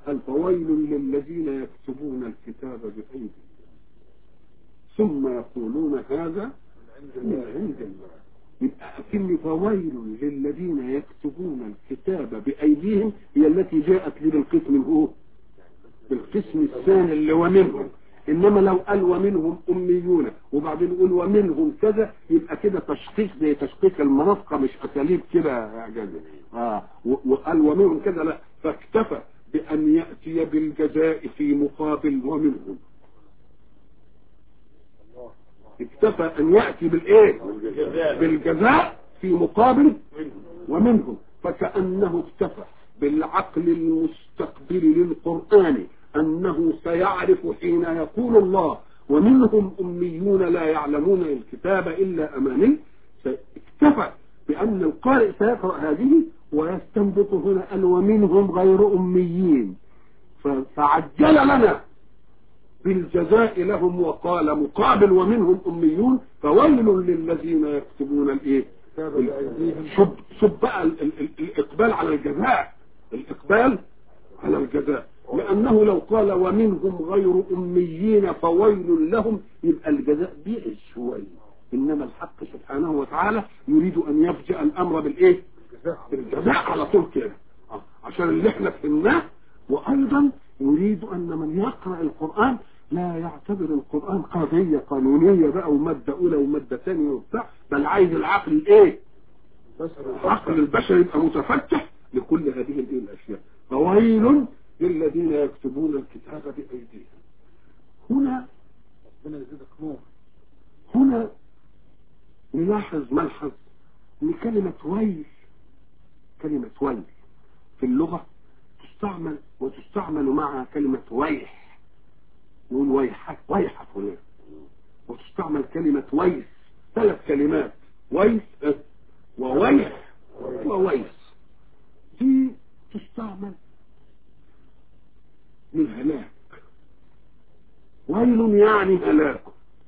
قال فويل للذين يكتبون الكتاب بأيديهم ثم يقولون هذا من عند الله يبقى أكن فويل للذين يكتبون الكتاب بأيديهم هي التي جاءت لي بالقسم هو بالقسم الثاني اللي هو منهم انما لو قال ومنهم اميون وبعدين يقول ومنهم كذا يبقى كده تشخيص زي تشخيص المنطقه مش اساليب كده يا جدع اه وقال ومنهم كذا لا فاكتفى بان ياتي بالجزاء في مقابل ومنهم اكتفى ان ياتي بالايه بالجزاء في مقابل ومنهم فكانه اكتفى بالعقل المستقبل للقران أنه سيعرف حين يقول الله ومنهم أميون لا يعلمون الكتاب إلا أماني اكتفى بأن القارئ سيقرأ هذه ويستنبط هنا قال ومنهم غير أميين فعجل لنا بالجزاء لهم وقال مقابل ومنهم أميون فويل للذين يكتبون الإيه شب, شب بقى الإقبال على الجزاء الإقبال على الجزاء لأنه لو قال ومنهم غير أميين فويل لهم يبقى الجزاء بيعز شوية إنما الحق سبحانه وتعالى يريد أن يفجأ الأمر بالإيه؟ بالجزاء على طول كده عشان اللي احنا فهمناه وأيضا يريد أن من يقرأ القرآن لا يعتبر القرآن قضية قانونية بقى ومادة أولى ومادة ثانية وبتاع بل عايز العقل الإيه؟ العقل البشري يبقى متفتح لكل هذه الإيه الأشياء فويل للذين يكتبون الكتاب بأيديهم هنا ربنا يزيدك نور هنا نلاحظ ملحظ ان كلمة ويل كلمة ويل في اللغة تستعمل وتستعمل مع كلمة ويح نقول ويحك ويح فلان وتستعمل كلمة ويس ثلاث كلمات ويس وويح وويس دي تستعمل للهلاك ويل يعني هلاك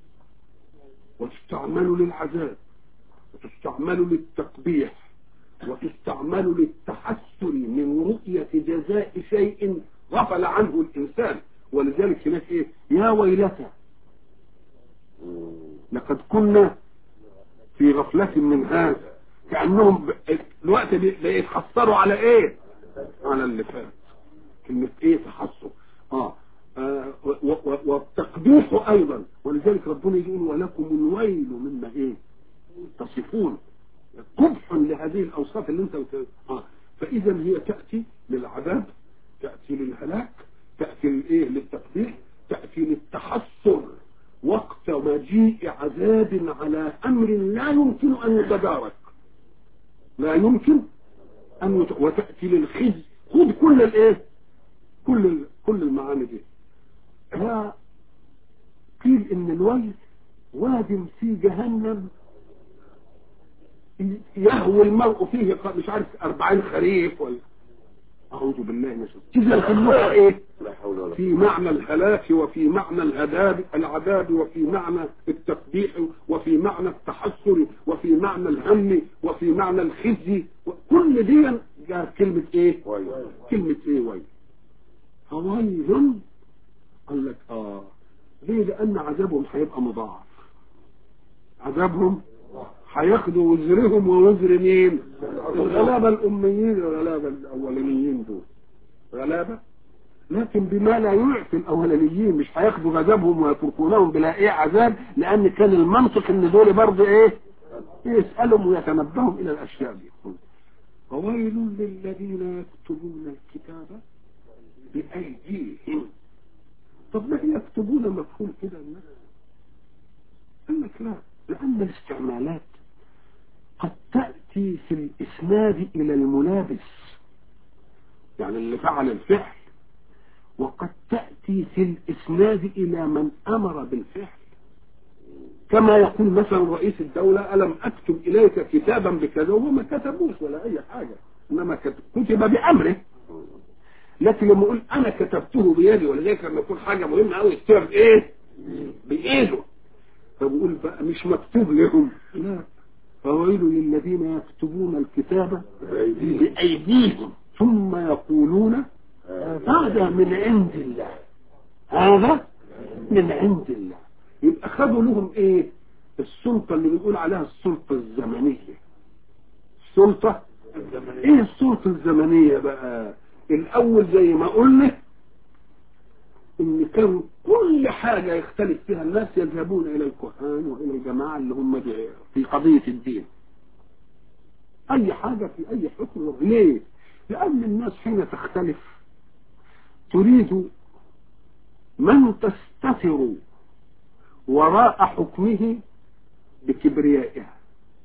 وتستعمل للعذاب وتستعمل للتقبيح وتستعمل للتحسن من رؤية جزاء شيء غفل عنه الإنسان ولذلك هناك إيه يا ويلتى لقد كنا في غفلة من هذا كأنهم الوقت بيتحسروا على إيه على اللي فات كلمة ايه تحسر اه, آه والتقبيح ايضا ولذلك ربنا يقول ولكم الويل مما ايه تصفون قبح لهذه الاوصاف اللي انت وت... اه فاذا هي تأتي للعذاب تأتي للهلاك تأتي للايه للتقبيح تأتي للتحسر وقت مجيء عذاب على امر لا يمكن ان يتدارك لا يمكن ان يت... وتأتي للخزي خذ كل الايه كل كل المعاني دي قيل ان الويل واد في جهنم يهوي المرء فيه مش عارف أربعين خريف ولا أعوذ بالله من الشيطان إذا كلها إيه؟ في معنى الهلاك وفي معنى العذاب العذاب وفي معنى التقبيح وفي معنى التحسر وفي معنى الهم وفي معنى الخزي كل دي جاءت كلمة إيه؟ كلمة إيه ويل فويل قال لك آه ليه لأن عذابهم هيبقى مضاعف عذابهم هياخدوا وزرهم ووزر مين الغلابة الأميين والغلابة الأولانيين دول غلابة لكن بما لا يعفي الأولانيين مش هياخدوا غضبهم ويتركونهم بلا إيه عذاب لأن كان المنطق إن دول برضه إيه يسألهم ويتنبههم إلى الأشياء دي فويل للذين يكتبون الكتاب بأيديهم طب ما يكتبون مفهوم كده الناس قال لك لا لأن الاستعمالات قد تأتي في الإسناد إلى الملابس يعني اللي فعل الفعل وقد تأتي في الإسناد إلى من أمر بالفعل كما يقول مثلا رئيس الدولة ألم أكتب إليك كتابا بكذا وهو ما كتبوش ولا أي حاجة إنما كتب بأمره لكن لما أقول أنا كتبته بيدي ولذلك لما يكون حاجة مهمة أوي يكتب إيه بإيده فبقول بقى مش مكتوب لهم لا فويل للذين يكتبون الكتاب بأيديهم ثم يقولون هذا من عند الله هذا من عند الله يبقى خدوا لهم ايه السلطة اللي بنقول عليها السلطة الزمنية السلطة ايه السلطة الزمنية بقى الاول زي ما قلنا ان كان كل حاجة يختلف فيها الناس يذهبون الى الكهان والى الجماعة اللي هم في قضية الدين اي حاجة في اي حكم ليه لان الناس حين تختلف تريد من تستتر وراء حكمه بكبريائها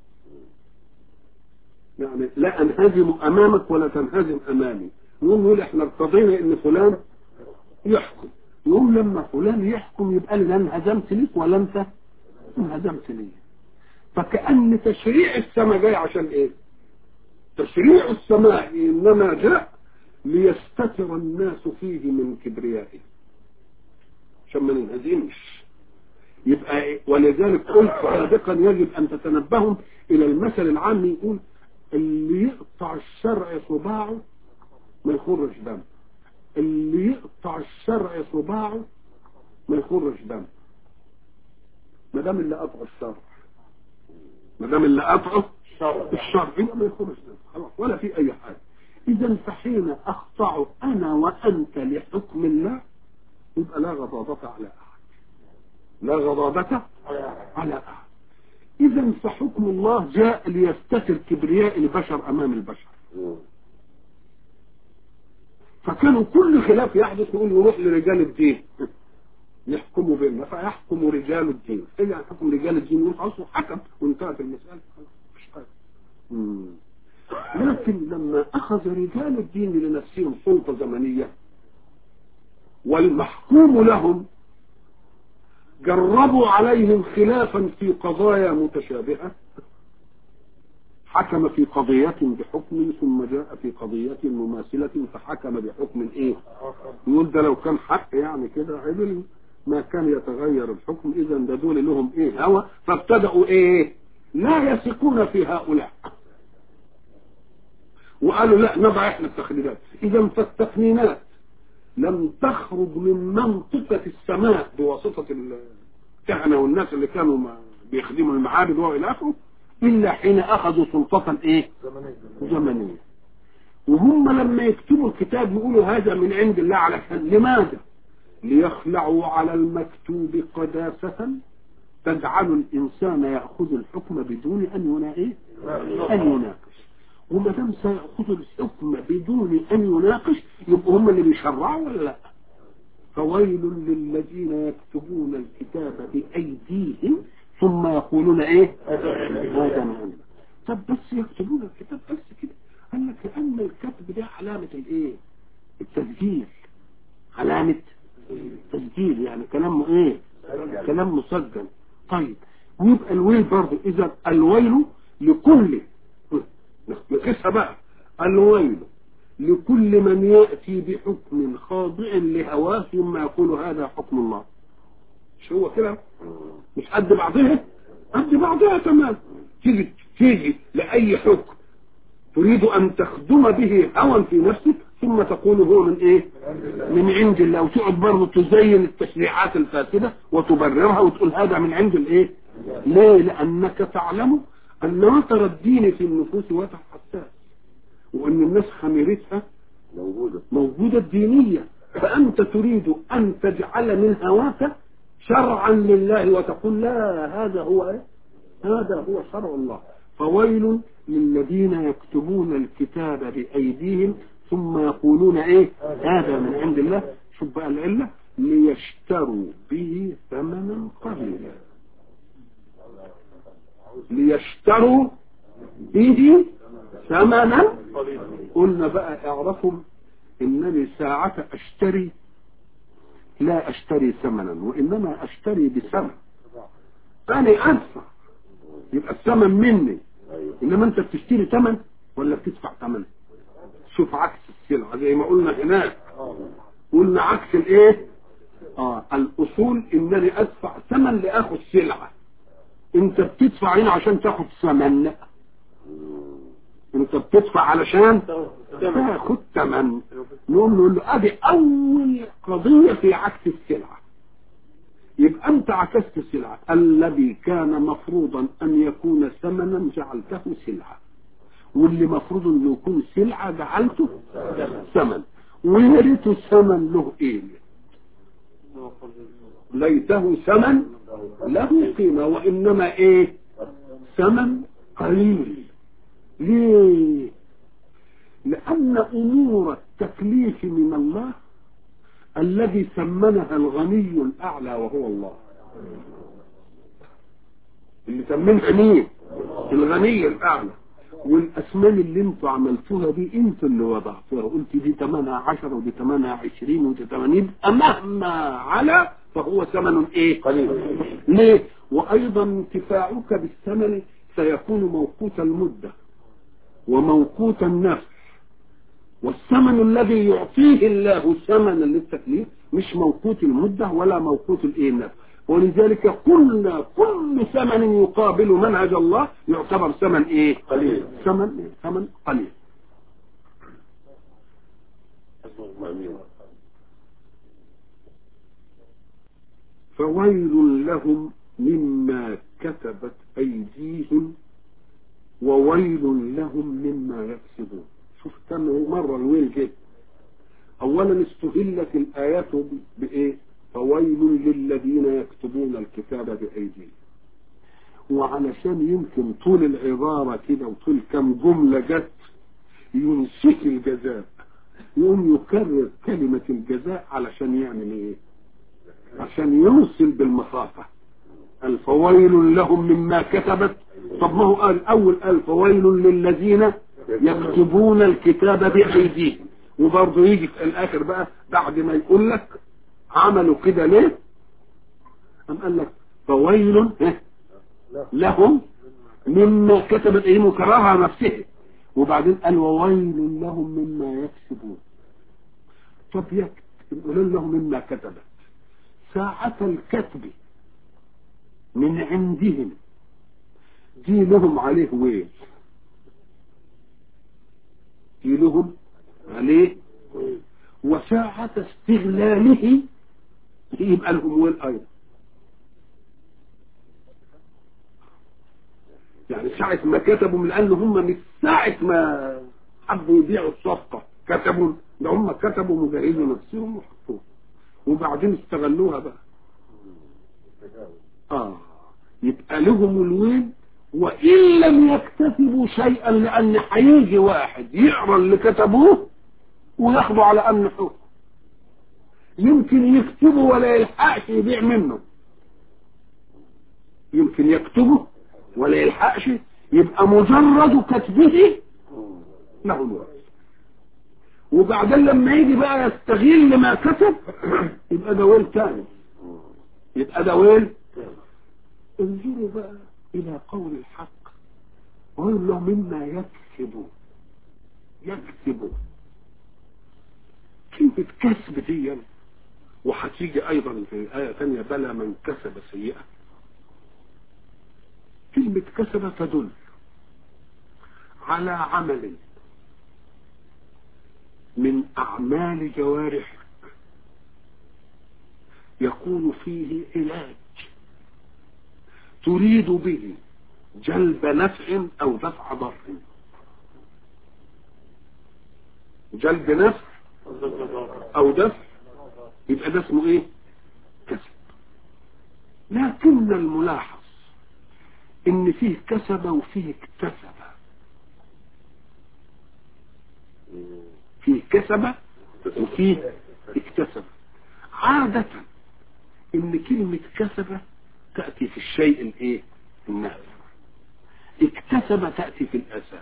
يعني لا انهزم امامك ولا تنهزم امامي يقوم يقول احنا ارتضينا ان فلان يحكم يقوم لما فلان يحكم يبقى لي لا انهزمت ليك ولا انت انهزمت لي فكأن تشريع السماء جاي عشان ايه تشريع السماء انما جاء ليستتر الناس فيه من كبريائه عشان ما ننهزمش يبقى إيه؟ ولذلك قلت سابقا يجب ان تتنبهوا الى المثل العام يقول اللي يقطع الشرع صباعه ما يخرج دم اللي يقطع الشرع صباعه ما يخرج دم ما دام اللي قطع الشرع ما دام اللي قطعه الشرع يبقى ما يخرج دم خلاص ولا في اي حاجه اذا فحين اخضع انا وانت لحكم الله يبقى لا غضاضة على احد لا غضاضة على احد اذا فحكم الله جاء ليستتر كبرياء البشر امام البشر فكانوا كل خلاف يحدث يقول يروح لرجال الدين يحكموا بيننا فيحكم رجال الدين ايه يعني حكم رجال الدين يروح اصله حكم وانتهت المسألة مش حاجة لكن لما اخذ رجال الدين لنفسهم سلطة زمنية والمحكوم لهم جربوا عليهم خلافا في قضايا متشابهة حكم في قضية بحكم ثم جاء في قضية مماثلة فحكم بحكم ايه يقول ده لو كان حق يعني كده عدل ما كان يتغير الحكم اذا ده دول لهم ايه هوى فابتدأوا ايه لا يثقون في هؤلاء وقالوا لا نضع احنا التقنينات اذا فالتقنينات لم تخرج من منطقة السماء بواسطة الكهنة والناس اللي كانوا بيخدموا المعابد والى اخره الا حين اخذوا سلطة ايه زمنية وهم لما يكتبوا الكتاب يقولوا هذا من عند الله على لماذا ليخلعوا على المكتوب قداسة تجعل الانسان يأخذ الحكم بدون ان يناقش ان يناقش وما دام سيأخذ الحكم بدون ان يناقش يبقوا هم اللي بيشرعوا ولا لا فويل للذين يكتبون الكتاب بأيديهم ثم يقولون ايه هذا من عند طب بس يكتبون الكتاب بس كده قال لك لان الكتب ده علامة الايه التسجيل علامة تسجيل يعني كلام ايه كلام مسجل طيب ويبقى الويل برضه اذا الويل لكل نقيسها بقى الويل لكل من يأتي بحكم خاضع لهواه ثم يقول هذا حكم الله مش هو كده مش قد بعضها قد بعضها تمام تيجي تيجي لأي حكم تريد أن تخدم به هوى في نفسك ثم تقول هو من ايه من عند الله وتقعد برضه تزين التشريعات الفاسدة وتبررها وتقول هذا من عند الايه ليه لأنك تعلم أن وتر الدين في النفوس وتر حساس وأن الناس خميرتها موجودة موجودة الدينية فأنت تريد أن تجعل من هواك شرعا لله وتقول لا هذا هو إيه؟ هذا هو شرع الله فويل للذين يكتبون الكتاب بأيديهم ثم يقولون ايه هذا من عند الله شوف بقى العلة ليشتروا به ثمنا قليلا ليشتروا به ثمنا قلنا بقى اعرفوا انني ساعة اشتري لا اشتري ثمنا وانما اشتري بثمن انا ادفع يبقى الثمن مني انما انت بتشتري ثمن ولا بتدفع ثمن شوف عكس السلعة زي ما قلنا هناك قلنا عكس الايه اه الاصول انني ادفع ثمن لاخذ سلعة انت بتدفع هنا عشان تاخد ثمن انت بتدفع علشان تاخد ثمن نقوم نقول له ادي اول قضية في عكس السلعة يبقى انت عكست السلعة الذي كان مفروضا ان يكون ثمنا جعلته سلعة واللي مفروض انه يكون سلعة جعلته ثمن ويا ريته ثمن له ايه ليته ثمن له قيمة وانما ايه ثمن قليل ليه لان امور التكليف من الله الذي ثمنها الغني الاعلى وهو الله اللي ثمنها مين الغني الاعلى والاسمان اللي انتوا عملتوها دي انتوا اللي وضعتوها قلت دي ثمنها 10 ودي ثمنها 20 ودي 80 مهما على فهو ثمن ايه قليل ليه وايضا انتفاعك بالثمن سيكون موقوت المدة وموقوت النفس والثمن الذي يعطيه الله ثمنا للتكليف مش موقوت المدة ولا موقوت الايه النفس ولذلك قلنا كل ثمن يقابل منهج الله يعتبر ثمن ايه قليل ثمن ثمن قليل فويل لهم مما كتبت أيديهم وويل لهم مما يكسبون شوف كم مرة الويل كده أولا استهلت الآيات بإيه فويل للذين يكتبون الكتاب بأيديهم وعلشان يمكن طول العبارة كده وطول كم جملة جت ينسك الجزاء يقوم يكرر كلمة الجزاء علشان يعمل ايه عشان يوصل بالمخافة الفويل لهم مما كتبت طب ما هو قال اول قال فويل للذين يكتبون الكتاب بايديهم وبرضه يجي في الاخر بقى بعد ما يقول لك عملوا كده ليه ام قال لك فويل لهم مما كتبت ايديهم وكررها نفسه وبعدين قال وويل لهم مما يكسبون طب يقول لهم مما كتبت ساعة الكتب من عندهم دي لهم عليه ويل دي لهم عليه وساعة استغلاله يبقى لهم ويل أيضا يعني ساعة ما كتبوا من أن هم من ساعة ما حبوا يبيعوا الصفقة كتبوا ده هم كتبوا مجهزوا نفسهم وحطوها وبعدين استغلوها بقى اه يبقى لهم الويل وان لم يكتسبوا شيئا لان هيجي واحد يقرا اللي كتبوه وياخده على انه حكم يمكن يكتبه ولا يلحقش يبيع منه يمكن يكتبه ولا يلحقش يبقى مجرد كتبه له الويل وبعدين لما يجي بقى يستغل ما كتب يبقى ده ويل تاني يبقى ده ويل انظروا بقى الى قول الحق ويقول له مما يكسب يكسب كلمة كسب دي وهتيجي ايضا في آية ثانية بلى من كسب سيئة كلمة كسب تدل على عمل من أعمال جوارحك يكون فيه علاج تريد به جلب نفع أو دفع ضر جلب نفع أو دفع يبقى ده اسمه إيه؟ كسب لكن الملاحظ إن فيه كسب وفيه اكتسب فيه كسب وفيه اكتسب عادة ان كلمة كسب تأتي في الشيء الايه النافع اكتسب تأتي في الأسى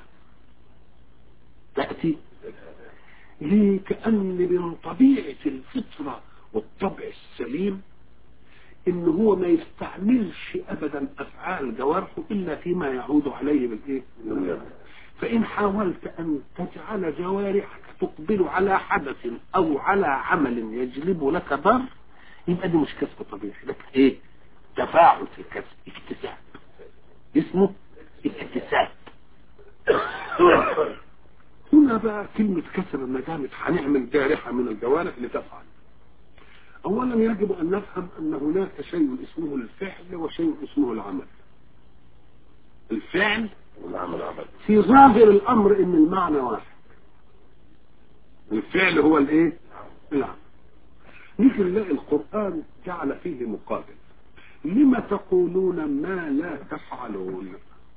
تأتي ليه كأن من طبيعة الفطرة والطبع السليم ان هو ما يستعملش ابدا افعال جوارحه الا فيما يعود عليه بالايه فإن حاولت أن تجعل جوارحك تقبل على حدث أو على عمل يجلب لك ضر يبقى دي مش كسب طبيعي لك إيه تفاعل في الكسب اكتساب اسمه اكتساب هنا بقى كلمة كسب ما دامت هنعمل جارحة من الجوارح لتفعل أولا يجب أن نفهم أن هناك شيء اسمه الفعل وشيء اسمه العمل الفعل والعمل عمل في ظاهر الأمر إن المعنى واحد الفعل هو الإيه؟ العمل نيجي نلاقي القرآن جعل فيه مقابل لما تقولون ما لا تفعلون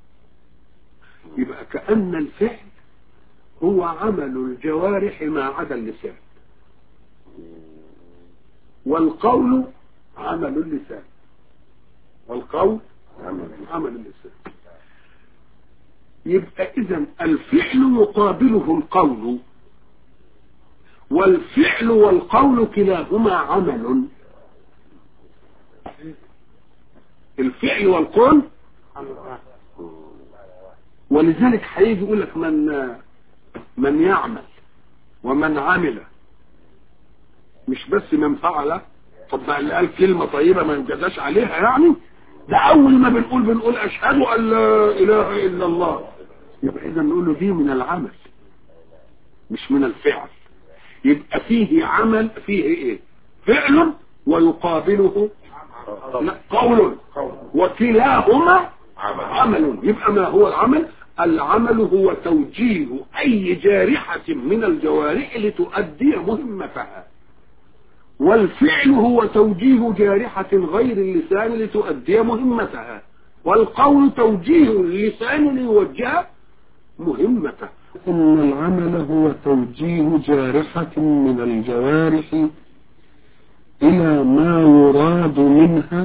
يبقى كأن الفعل هو عمل الجوارح ما عدا اللسان والقول عمل اللسان والقول عمل اللسان يبقى اذا الفعل يقابله القول والفعل والقول كلاهما عمل الفعل والقول ولذلك هيجي يقول لك من من يعمل ومن عمل مش بس من فعل طب بقى اللي قال كلمة طيبة ما ينجزاش عليها يعني ده أول ما بنقول بنقول أشهد أن لا إله إلا الله يبقى إذا نقول له دي من العمل مش من الفعل يبقى فيه عمل فيه إيه فعل ويقابله لا قول وكلاهما عمل يبقى ما هو العمل العمل هو توجيه أي جارحة من الجوارح لتؤدي مهمتها والفعل هو توجيه جارحة غير اللسان لتؤدي مهمتها والقول توجيه اللسان ليوجه مهمته إن العمل هو توجيه جارحة من الجوارح إلى ما يراد منها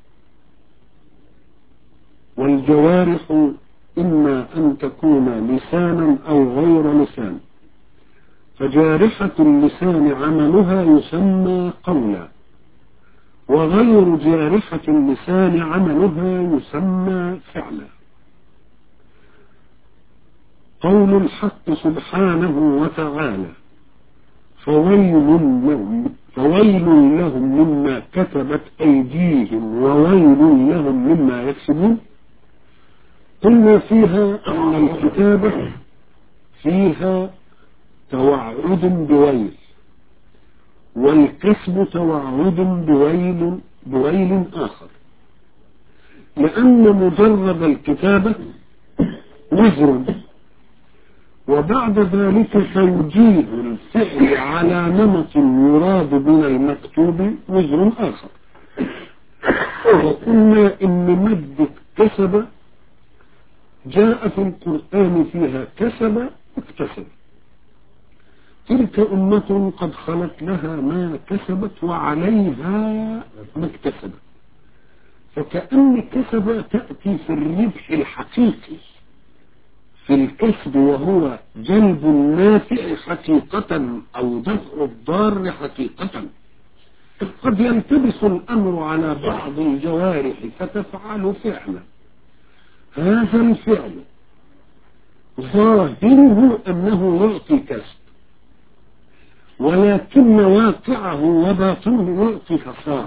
والجوارح إما أن تكون لسانا أو غير لسان فجارحة اللسان عملها يسمى قولا وغير جارحة اللسان عملها يسمى فعلا قول الحق سبحانه وتعالى فويل لهم فويل لهم مما كتبت أيديهم وويل لهم مما يكسبون قلنا فيها أن الكتابة فيها توعد بويل والكسب توعد بويل بويل آخر لأن مجرد الكتابة وزر وبعد ذلك توجيه الفعل على نمط يراد من المكتوب وزر آخر وقلنا إن مادة كسب جاء في القرآن فيها كسب اكتسب تلك أمة قد خلت لها ما كسبت وعليها ما اكتسبت فكأن كسب تأتي في الربح الحقيقي في الكسب وهو جلب النافع حقيقة أو دفع الضار حقيقة قد يلتبس الأمر على بعض الجوارح فتفعل فعلا هذا الفعل ظاهره أنه يعطي كسب ولكن واقعه وباطنه يعطي خسارة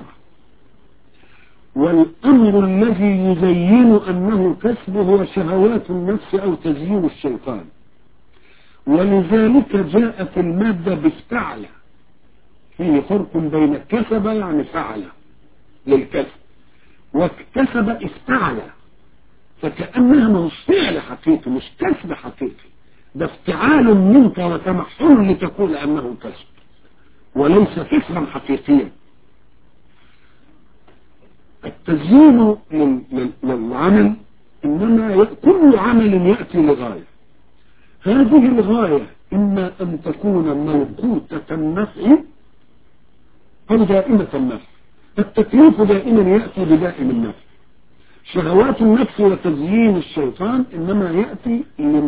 والأمر الذي يزين أنه كسب هو شهوات النفس أو تزيين الشيطان ولذلك جاءت المادة بافتعل فيه فرق بين كسب يعني فعل للكسب واكتسب افتعل فكأنها مش فعل حقيقي مش كسب حقيقي ده افتعال منك وتمحر لتقول أنه كسب وليس كسبا حقيقيا التزيين للعمل إنما كل عمل يأتي لغاية هذه الغاية إما أن تكون موقوتة النفع أو دائمة النفع التكليف دائما يأتي بدائم النفع شهوات النفس وتزيين الشيطان إنما يأتي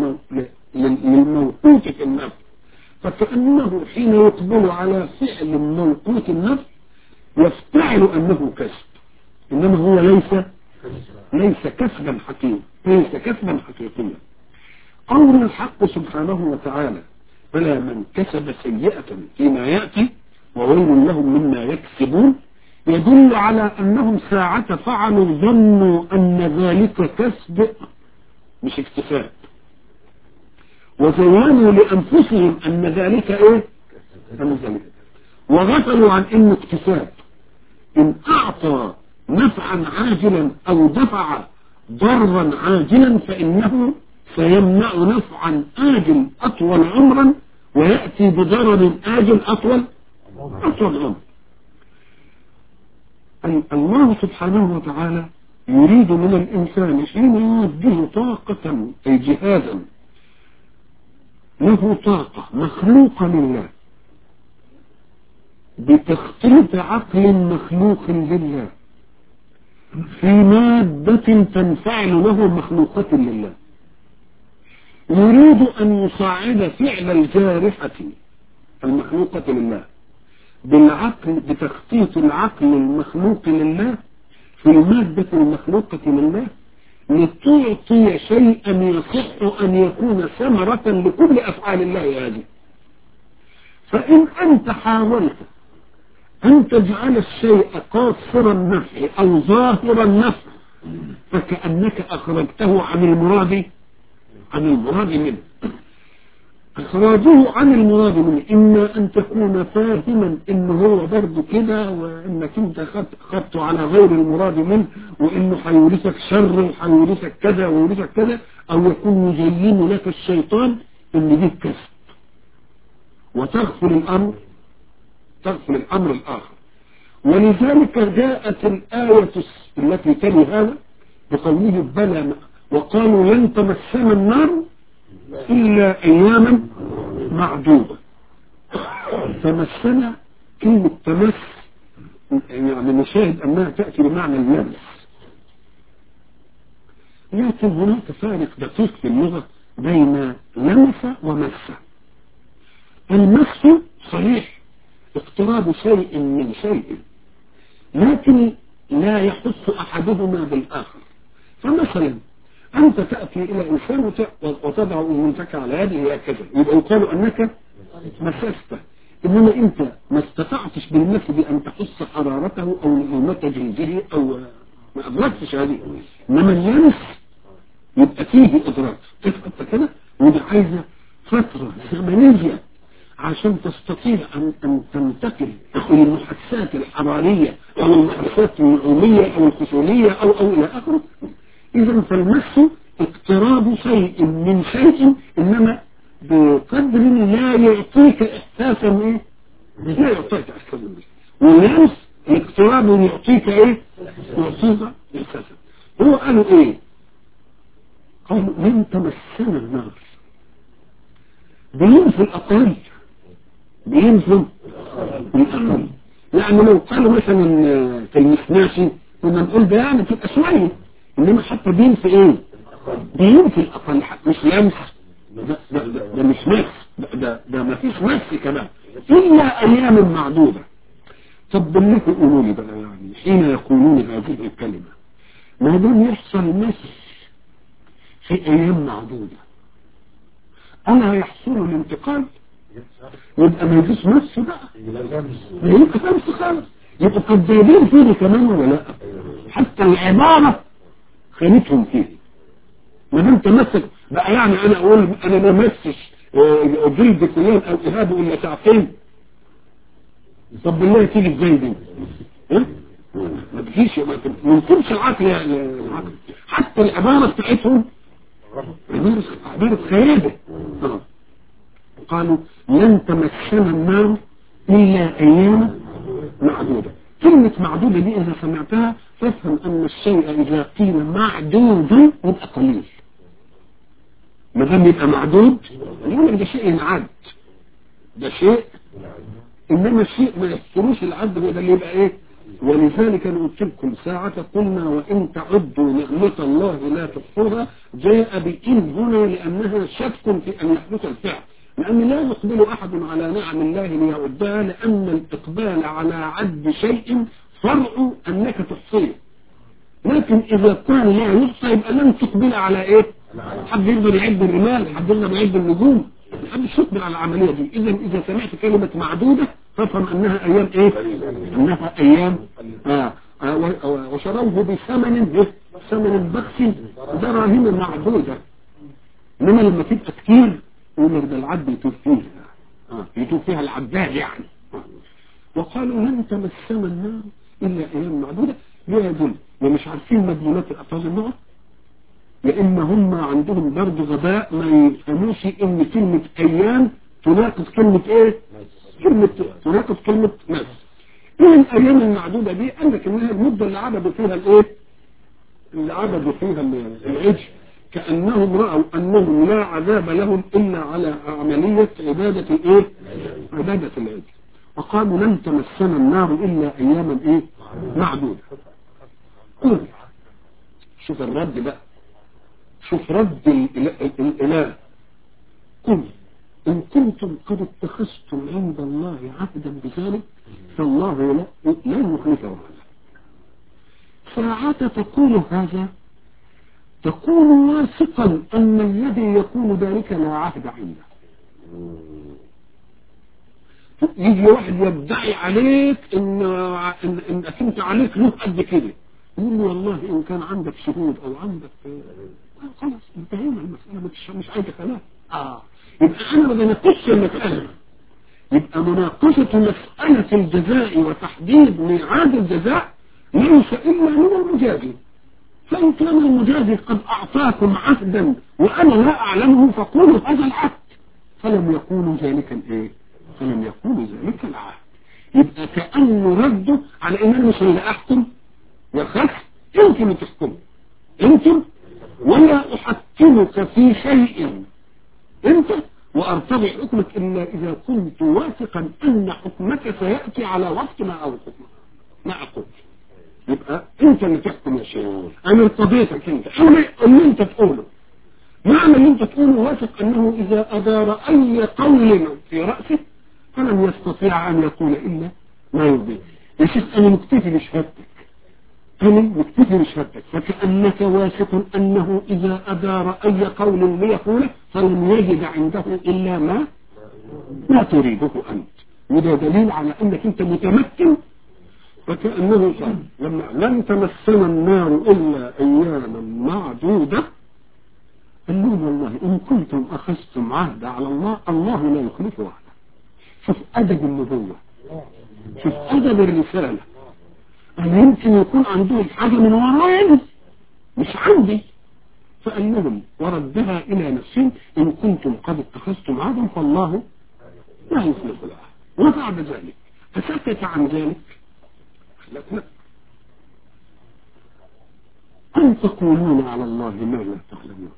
للموقوت النفس فكأنه حين يقبل على فعل موقوت النفس يفتعل أنه كسب إنما هو ليس ليس كسبا حقيقيا ليس كسبا حقيقيا قول الحق سبحانه وتعالى بلى من كسب سيئة فيما يأتي وويل لهم مما يكسبون يدل على أنهم ساعة فعلوا ظنوا أن ذلك كسب مش اكتساب وزينوا لأنفسهم أن ذلك إيه أن ذلك وغفلوا عن إنه اكتساب إن أعطى نفعا عاجلا أو دفع ضرا عاجلا فإنه سيمنع نفعا آجل أطول عمرا ويأتي بضرر آجل أطول أطول عمر الله سبحانه وتعالى يريد من الإنسان حين يوجه طاقة أي جهازا له طاقة مخلوقة لله بتخطيط عقل مخلوق لله في مادة تنفعل له مخلوقة لله يريد أن يصعد فعل الجارحة المخلوقة لله بالعقل بتخطيط العقل المخلوق لله في المادة المخلوقة لله لتعطي شيئا يصح أن يكون ثمرة لكل أفعال الله هذه فإن أنت حاولت أن تجعل الشيء قاصر النفع أو ظاهر النفع فكأنك أخرجته عن المراد عن المراد منه إخراجه عن المراد منه إما أن تكون فاهما إن هو برضه كده وإنك أنت خدته على غير المراد منه وإنه هيورثك شر وهيورثك كذا ويورثك كذا أو يكون يزين لك الشيطان إن دي كسب وتغفل الأمر تغفل الأمر الآخر ولذلك جاءت الآية التي تلي هذا بقوله بلى وقالوا لن تمسنا النار إلا أياما معدودة تمسنا كلمة تمس يعني نشاهد أنها تأتي بمعنى اللمس لكن هناك فارق دقيق في اللغة بين لمس ومس المس صحيح اقتراب شيء من شيء لكن لا يحس أحدهما بالآخر فمثلا أنت تأتي إلى إنسان وتضع أمنتك على يده هكذا يبقى يقال أنك مسسته إنما أنت ما استطعتش بالمس بأن تحس حرارته أو نعومة جلده أو ما أدركتش هذه إنما اللمس يبقى فيه إدراك تفقد كده ودي عايزة فترة زمنية عشان تستطيع أن, أن تنتقل إلى المحسات الحرارية أو المحسات النعومية أو الخصولية أو أو إلى آخره إذا فالمس اقتراب شيء من شيء إنما بقدر لا يعطيك إحساسا إيه؟ لا يعطيك إحساسا واللمس الاقتراب يعطيك إيه؟ يعطيك إحساسا هو قالوا إيه؟ قالوا لن تمسنا النار بينفي الأقل بينفي الأقل يعني لو قالوا مثلا في المسناشي كنا نقول ده يعني تبقى شوية انما حتى بينفي ايه بينفي الاقل مش لمس ده, ده, ده, ده مش مس ده, ده, ده ما فيش مس كمان الا ايام معدودة طب بالله قولوا لي بقى يعني حين يقولون هذه الكلمة ما دام يحصل مس في ايام معدودة انا يحصل الانتقال يبقى ما يجيش مس بقى ما يبقى مس خالص يبقى كذابين فيه كمان ولا لا حتى العبارة خانتهم فيه ما دام تمسك بقى يعني انا اقول انا ما مسش جلد فلان او اهابه الا ساعتين طب بالله تيجي ازاي دي ها ما تجيش ما يمكنش العقل يعني العقل حتى العبارة بتاعتهم عبارة عبارة خيابة قالوا لن تمسنا النار الا ايام معدودة كلمة معدودة دي إذا سمعتها تفهم أن الشيء إذا قيل معدود يبقى قليل ما دام يبقى معدود يقول لك ده شيء ينعد ده شيء إنما الشيء ما يحصلوش العد ده اللي يبقى إيه ولذلك أنا قلت لكم ساعة قلنا وإن تعدوا نعمة الله لا تحصوها جاء بإن هنا لأنها شك في أن يحدث الفعل لأن لا يقبل أحد على نعم الله ليعدها لأن الإقبال على عد شيء فرع أنك تحصيه لكن إذا كان لا يحصى يبقى لن تقبل على إيه حد يقدر يعد الرمال حد يقدر يعد النجوم محدش يقبل على العملية دي إذا إذا سمعت كلمة معدودة فافهم أنها أيام إيه أنها أيام آه آه وشروه بثمن ثمن بخس دراهم معدودة إنما لما تبقى كتير يقول ده العبد يتوب فيها آه. يتوب فيها العباد يعني آه. وقالوا لن تمسنا النار إلا أيام معدودة ليه يدل ومش عارفين مدلولات الألفاظ النار يا إما هم عندهم برضه غباء ما يفهموش إن كلمة أيام تناقض كلمة إيه؟ كلمة تناقض كلمة ناس ايه الايام المعدودة دي قال لك انها المدة اللي عبدوا فيها الايه اللي عبدوا فيها العجل كأنهم رأوا أنه لا عذاب لهم إلا على عملية عبادة الايه عبادة العجل وقالوا لن تمسنا النار إلا أياما ايه معدودة قل شوف الرد بقى شوف رد الإله قل إن كنتم قد اتخذتم عند الله عهدا بذلك فالله لا لا يخلفه هذا ساعات تقول هذا تكون واثقا أن الذي يقول ذلك لا عهد عنده يجي واحد يدعي عليك إن إن إنك أنت عليك له قد كده يقول له والله إن كان عندك شهود أو عندك خلاص انتهينا المسألة مش مش عايزة كلام آه يبقى أنا ما بناقشش المسألة يبقى مناقشة مسألة الجزاء وتحديد ميعاد الجزاء ليس إلا من المجازي فإن كان المجازي قد أعطاكم عهدا وأنا لا أعلمه فقولوا هذا العهد فلم يقولوا ذلك الإيه؟ فلم يقولوا ذلك العهد يبقى كأنه رده على إن أنا مش اللي أحكم يا خلق يمكن تحكم يمكن ولا أحكمك في شيء انت وارتضي حكمك الا اذا كنت واثقا ان حكمك سيأتي على وقت ما او حكمك ما اقول يبقى انت اللي تحكم يا شيخ انا ارتضيتك انت انا اللي انت تقوله معنى اللي انت تقوله واثق انه اذا ادار اي قول في رأسه فلن يستطيع ان يقول الا ما يرضيه يا شيخ انا مكتفي بشهادتك أنا مكتفي بشهادتك فكأنك واثق أنه إذا أدار أي قول ليقوله فلن يجد عنده إلا ما ما تريده أنت وده دليل على أنك أنت متمكن فكأنه قال لما لن تمسنا النار إلا أياما معدودة قال لهم والله إن كنتم أخذتم عهد على الله الله لا يخلف وعده شوف أدب النبوة شوف أدب الرسالة أنا يمكن يكون عندهم حاجة من ورايا مش عندي فقال لهم وردها إلى نفسهم إن كنتم قد اتخذتم عهدا فالله لا يخلف العهد وبعد ذلك فسكت عن ذلك لا أن تقولون على الله ما لا تعلمون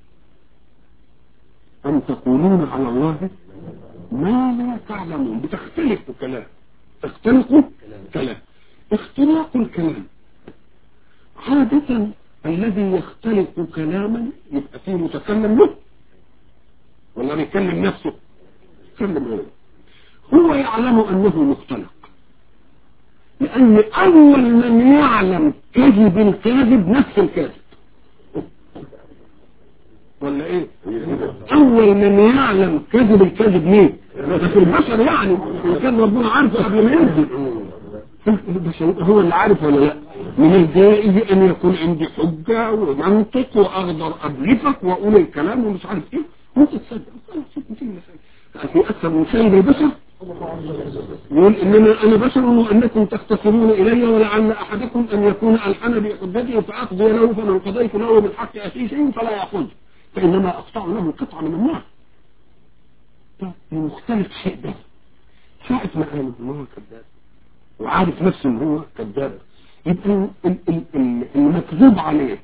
أن تقولون على الله ما لا تعلمون بتختلفوا كلام تختلقوا كلام اختلاق الكلام عادة الذي يختلق كلاما يبقى فيه متكلم له ولا بيكلم نفسه يتكلم غيره هو يعلم انه مختلق لان اول من يعلم كذب الكاذب نفس الكاذب ولا ايه اول من يعلم كذب الكاذب مين في البشر يعني وكان ربنا عارفه قبل ما ينزل البشر هو اللي عارف ولا لا من الجائز ان يكون عندي حجة ومنطق واقدر ادلفك واقول الكلام ومش عارف ايه ممكن تصدق في اكثر من سيد البشر يقول انما انا بشر وانكم تختصرون الي ولعل احدكم ان يكون الحن بحجته فاقضي له فمن قضيت له بالحق اتي شيء فلا ياخذ فانما اقطع له قطعه من النار مختلف شيء ده ساعة ما قال ان هو كذاب وعارف نفسه ان هو كذاب يبقى المكذوب عليه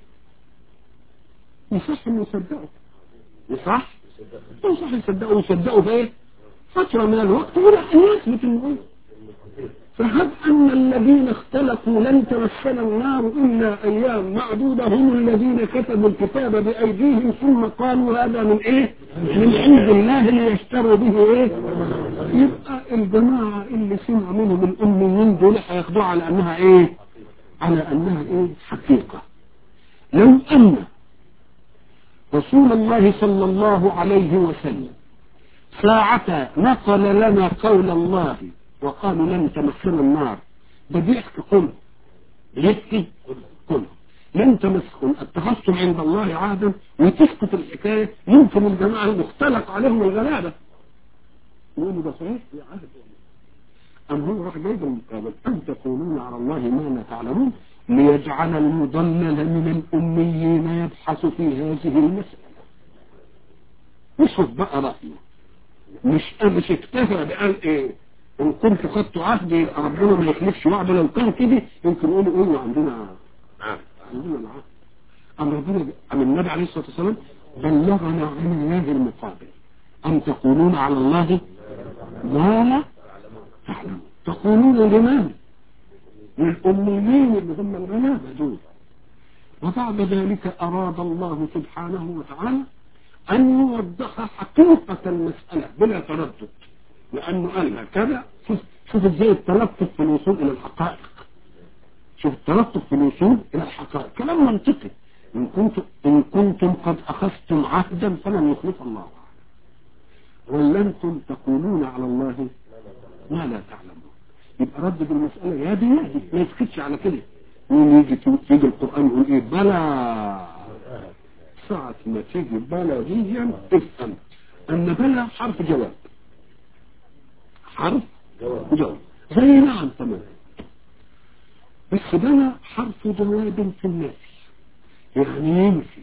يصح انه يصدقه يصح يصح يصدقه ويصدقه في ايه فترة من الوقت الى ان يثبت انه فهب ان الذين اختلفوا لن تمسنا النار الا ايام معدودة هم الذين كتبوا الكتاب بايديهم ثم قالوا هذا من ايه من عند الله ليشتروا به ايه يبقى الجماعة اللي سمعوا منهم الاميين دول هياخدوها على انها ايه على انها ايه حقيقة لو ان رسول الله صلى الله عليه وسلم ساعة نقل لنا قول الله وقالوا لن تمسنا النار ده بيحكي كله بيحكي كله لن تمسكم اتخذتم عند الله عهدا وتسكت الحكايه يمكن الجماعه المختلق عليهم الغلابه يقولوا ده صحيح يا عهد أم هو راح جايب المقابل أم تقولون على الله ما لا تعلمون ليجعل المضلل من الأميين يبحث في هذه المسألة وشوف بقى رأيه مش مش اكتفى بقال ايه ان كنت خدت عهدي ربنا ما يخلفش وعده لو كان كده يمكن يقولوا ايه عندنا عهد عندنا العهد أم ربنا أم النبي عليه الصلاة والسلام بلغنا عن الله المقابل أم تقولون على الله ما لا تعلمون تقولون لمن للأميين اللي هم الغلابة دول وبعد ذلك أراد الله سبحانه وتعالى أن يوضح حقيقة المسألة بلا تردد لأنه قال هكذا شوف شوف ازاي التلطف في الوصول إلى الحقائق شوف التلطف في الوصول إلى الحقائق كلام منطقي إن كنتم إن كنتم قد أخذتم عهدا فلن يخلف الله ولنتم تقولون على الله ما لا تعلمون يبقى ردد المسألة يا دي يا دي ما يسكتش على كده يقول يجي يجي القرآن يقول ايه بلى ساعة ما تيجي بلى دي افهم ان بلى حرف جواب حرف جواب زي نعم تمام بس بلى حرف جواب في الناس يعني ينفي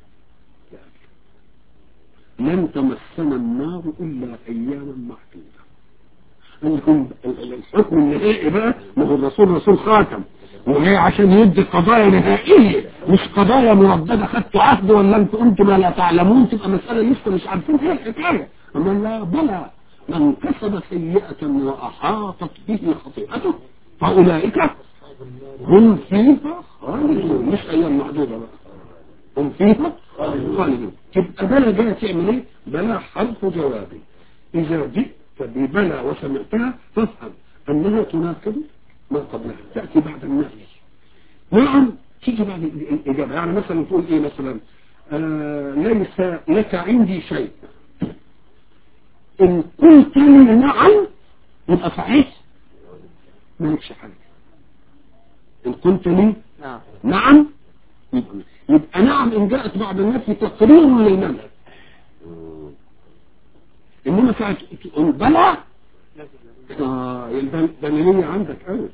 لن تمسنا النار إلا أياما معدودة عندكم الحكم النهائي بقى ما هو الرسول رسول خاتم وهي عشان يدي قضايا نهائية مش قضايا مرددة خدتوا عهد ولا انتوا انتم ما لا تعلمون تبقى مسألة لسه مش عارفين ايه الحكاية اما لا بلى من كسب سيئة وأحاطت به خطيئته فأولئك هم فيها خالدون مش أيام معدودة بقى هم فيها خالدون تبقى بلى جاية تعمل ايه بلى حرف جوابي إذا جئت ببلى وسمعتها فافهم أنها تناقض ما قبلها تأتي بعد النفي نعم تيجي بعد الإجابة يعني مثلا تقول إيه مثلا آه ليس لك عندي شيء إن قلت لي نعم يبقى صحيح مالكش حاجة إن قلت لي نعم نعم يبقى, يبقى نعم إن جاءت بعد النفي تقرير للمنع إنما ساعة تقول بلى آه الدليلية عندك أوي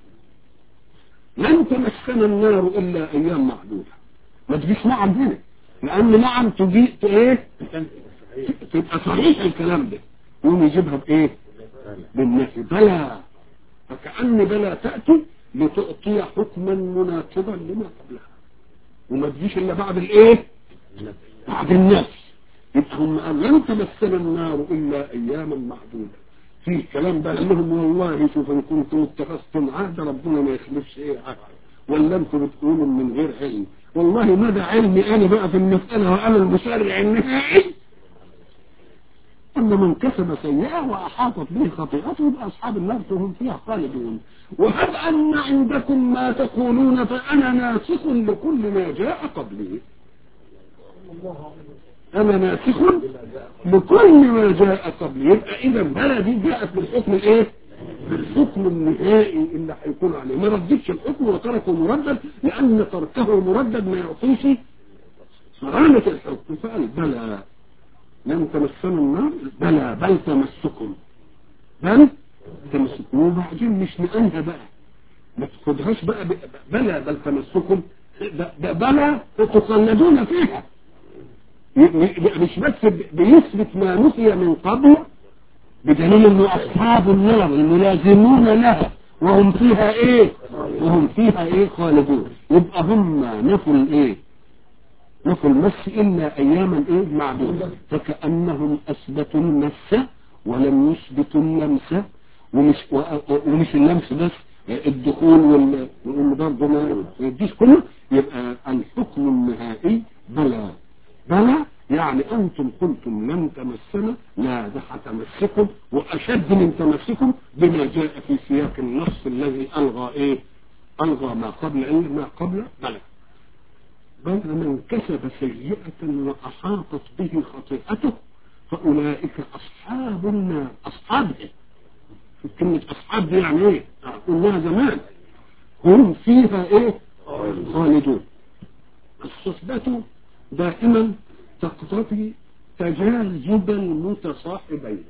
لن تمسنا النار إلا أيام معدودة ما تجيش نعم هنا لأن نعم تجي إيه تبقى صحيح الكلام ده يقوم يجيبها بإيه بالنفي بلى فكأن بلى تأتي لتعطي حكما مناسبا لما قبلها وما تجيش إلا بعد الإيه بعد النفي يبقى هم قال لن تمسنا النار إلا أياما معدودة في كلام بقى لهم والله شوف ان كنتم اتخذتم عهد ربنا ما يخلفش ايه عهد ولا انتم بتقولوا من غير علم والله مدى علمي انا بقى في المسألة وانا المشرع النهائي ان من كسب سيئة واحاطت به خطيئته يبقى اصحاب النار هم فيها خالدون وهب ان عندكم ما تقولون فانا ناسخ لكل ما جاء قبلي انا ناسخ لكل ما جاء قبل يبقى اذا بلدي جاءت بالحكم الايه بالحكم النهائي اللي هيكون عليه ما ردتش الحكم وتركه مردد لان تركه مردد ما يعطيش صرامة الحكم فقال بلى لن تمسنا النار بلى بل تمسكم بل تمسكم وبعدين مش نقلها بقى ما تاخدهاش بقى بلى بل تمسكم بلى تخلدون فيها مش بس بيثبت ما نسي من قبل بدليل انه اصحاب النار الملازمون لها وهم فيها ايه وهم فيها ايه خالدون يبقى هم نفوا الايه نفوا المس الا اياما ايه معدودة فكأنهم اثبتوا المس ولم يثبتوا اللمس ومش ومش اللمس بس الدخول وال برضه ما يديش كله يبقى الحكم النهائي بلى بلى يعني أنتم قلتم لن تمسنا لا ده هتمسكم وأشد من تمسكم بما جاء في سياق النص الذي ألغى إيه ألغى ما قبل إيه ما قبل بلى بل من كسب سيئة وأحاطت به خطيئته فأولئك أصحاب النار أصحاب إيه كلمة أصحاب دي يعني إيه قلناها زمان هم فيها إيه خالدون الصحبة دائما تقتضي تجاذب المتصاحبين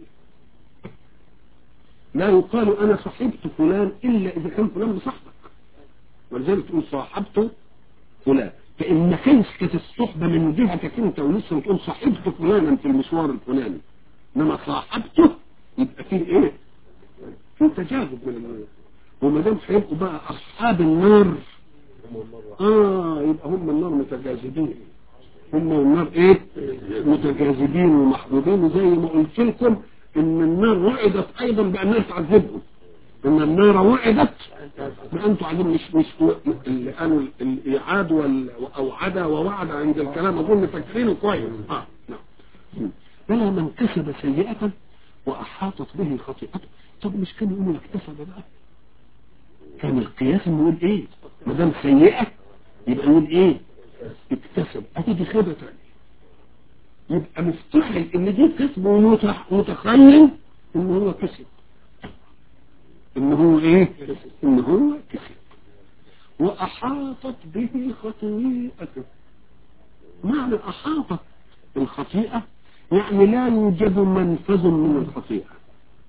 لا يقال انا صحبت فلان الا اذا كان فلان بصحبك ولذلك تقول صاحبت فلان فان ما كانش كانت الصحبه من جهتك انت ولسه بتقول صاحبت فلانا في المشوار الفلاني انما صاحبته يبقى فيه ايه؟ فيه تجاذب من النار وما دام هيبقوا بقى اصحاب النار اه يبقى هم النار متجاذبين هم النار ايه متجاذبين ومحبوبين وزي ما قلت لكم ان النار وعدت ايضا بانها تعذبهم ان النار وعدت بان تعذب مش مش اللي قالوا الايعاد واوعد ووعد عند الكلام اظن فاكرينه كويس اه نعم بلى من كسب سيئة واحاطت به خطيئته طب مش كان يقول اكتسب بقى كان القياس انه يقول ايه ما دام سيئة يبقى يقول ايه اكتسب ادي دي خيبة تانية يبقى مستحيل ان دي كسب ومتخيل ان هو كسب ان هو ايه ان هو كسب واحاطت به خطيئته معنى احاطت الخطيئة يعني لا يوجد منفذ من الخطيئة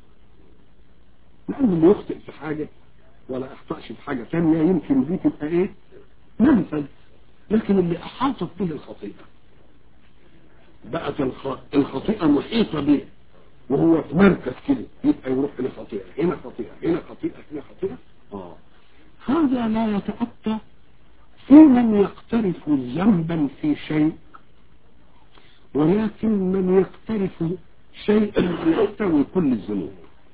لان اللي يخطئ في حاجة ولا اخطأش في حاجة ثانية يمكن دي تبقى ايه منفذ لكن اللي احاطت به الخطيئة بقت الخطيئة محيطة به وهو في مركز كده يبقى يروح هنا خطيئة هنا خطيئة هنا خطيئة هنا خطيئة آه. هذا لا يتأتى في من يقترف ذنبا في شيء ولكن من يقترف شيئا يحتوي كل الذنوب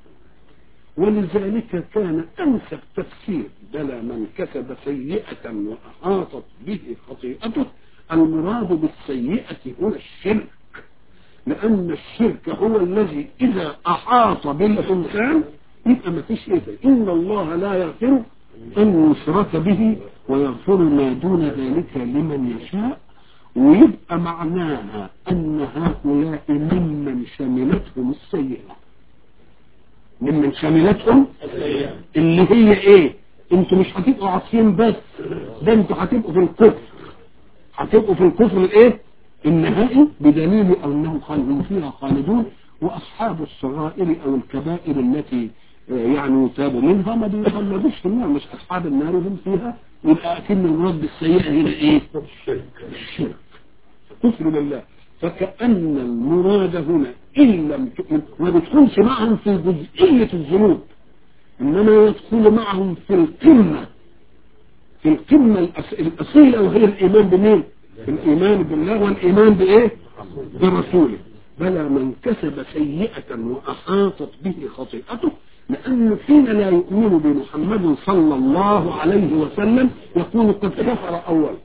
ولذلك كان أنسب تفسير بلى من كسب سيئة وأحاطت به خطيئته المراد بالسيئة هنا الشرك لأن الشرك هو الذي إذا أحاط بالإنسان يبقى ما فيش إيه إن الله لا يغفر أن يشرك به ويغفر ما دون ذلك لمن يشاء ويبقى معناها أن هؤلاء ممن شملتهم السيئة ممن شملتهم اللي هي ايه انتوا مش هتبقوا عاصيين بس ده انتوا هتبقوا في الكفر هتبقوا في الكفر الايه النهائي بدليل انهم خالدون فيها خالدون واصحاب الصغائر او الكبائر التي يعني يتاب منها ما بيخلدوش في النار مش اصحاب النار هم فيها يبقى اكن المراد بالسيئه هنا ايه الشرك كفر بالله فكأن المراد هنا إن لم تؤمن ما بيدخلش معهم في جزئية الذنوب إنما يدخل معهم في القمة في القمة الأصيلة وهي الإيمان بمين؟ الإيمان بالله والإيمان بإيه؟ برسوله بلى من كسب سيئة وأحاطت به خطيئته لأن فينا لا يؤمن بمحمد صلى الله عليه وسلم يكون قد كفر أول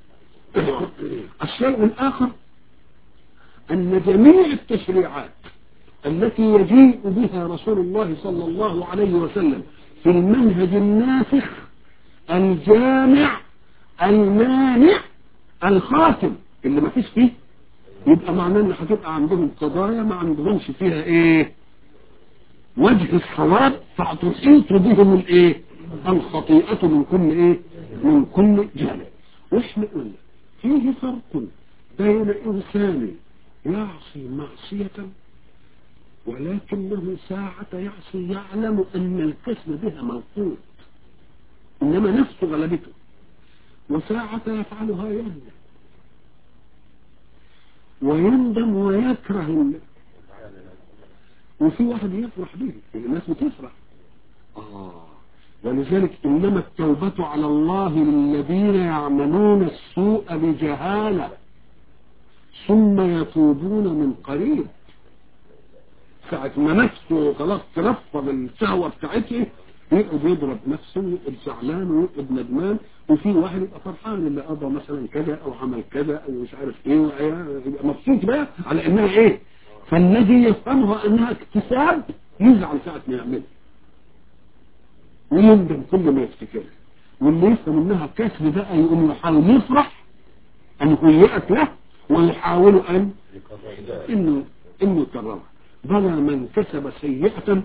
الشيء الآخر أن جميع التشريعات التي يجيء بها رسول الله صلى الله عليه وسلم في المنهج الناسخ الجامع المانع الخاتم اللي ما فيش فيه يبقى معناه ان هتبقى عندهم قضايا ما عندهمش فيها ايه وجه الصواب فتحيط بهم الايه الخطيئة من كل ايه من كل جانب واحنا قلنا فيه فرق بين انسان يعصي معصية ولكنه ساعة يعصي يعلم أن الكسب بها موقوت إنما نفسه غلبته وساعة يفعلها يندم ويندم ويكره وفي واحد يفرح به الناس بتفرح آه ولذلك إنما التوبة على الله للذين يعملون السوء بجهالة ثم يتوبون من قريب ساعة ما نفسه خلاص تنفض الشهوة بتاعته يقعد يضرب نفسه ويقعد زعلان ويقعد ندمان وفي واحد يبقى فرحان اللي قضى مثلا كذا او عمل كذا او مش عارف ايه يبقى مبسوط بقى على انها ايه فالذي يفهمها انها اكتساب يزعل ساعة ما يعملها ويندم كل ما يفتكرها واللي يفهم انها كسب بقى يقوم يحاول يفرح ان هيئت له ويحاول ان انه انه يكررها بلى من كسب سيئة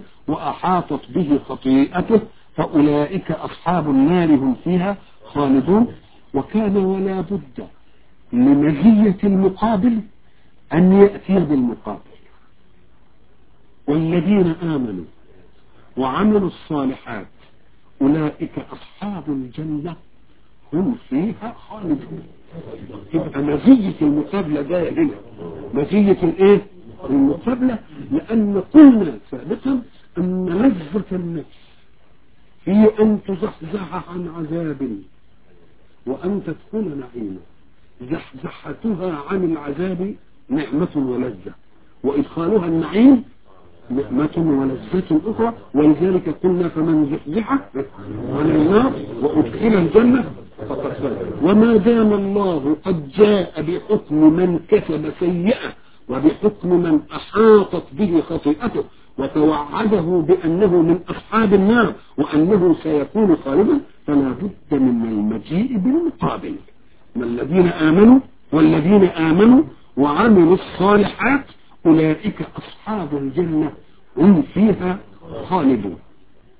واحاطت به خطيئته فاولئك اصحاب النار هم فيها خالدون وكان ولا بد لمزية المقابل أن يأتي بالمقابل والذين آمنوا وعملوا الصالحات أولئك أصحاب الجنة هم فيها خالدون يبقى مزية المقابلة جاية هنا مزية الايه المقابلة لأن قلنا سابقا أن لذة النفس هي أن تزحزح عن عذاب وأن تدخل نعيما زحزحتها عن العذاب نعمة ولذة وإدخالها النعيم نعمة ولذة أخرى ولذلك قلنا فمن زحزح عن النار وأدخل الجنة فقد فاز وما دام الله قد جاء بحكم من كسب سيئة وبحكم من أحاطت به خطيئته وتوعده بأنه من أصحاب النار وأنه سيكون خالدا فلا بد من المجيء بالمقابل من الذين آمنوا والذين آمنوا وعملوا الصالحات أولئك أصحاب الجنة هم فيها خالدون